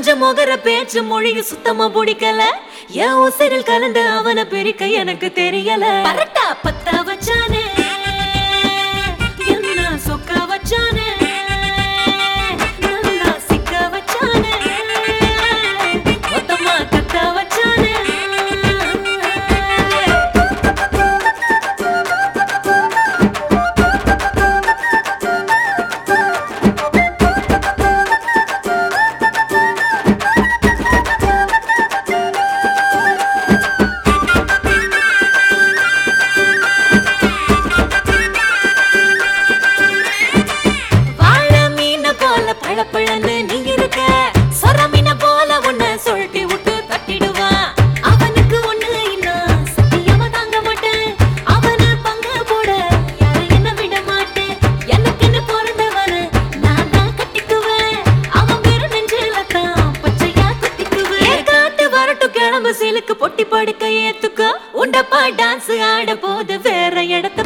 கொஞ்சம் முகர பேச்சு மொழியும் சுத்தமா பிடிக்கல என் உசிரில் கலந்து அவனை பிரிக்க எனக்கு தெரியல பரட்டா பத்தா வச்சானே என்ன சொக்க வச்சானே நல்லா சிக்க வச்சானே மொத்தமா கத்த வச்சானே வாழ மீன போல பழப்பழன்னு நீ இருக்க சொர மீன போல உன்னை சொல்லிட்டு விட்டு தட்டிடுவான் அவனுக்கு ஒண்ணு இன்னும் சத்தியமா தாங்க மாட்டேன் அவனை பங்கு போட யாரும் என்ன விட மாட்டேன் எனக்குன்னு பிறந்தவன நான் தான் கட்டிக்குவேன் அவன் வெறும் நெஞ்சில தான் பச்சையா குத்திக்குவேன் காத்து வரட்டும் கிளம்பு சீலுக்கு பொட்டி படுக்க ஏத்துக்கோ உண்டப்பா டான்ஸ் ஆட போது வேற இடத்த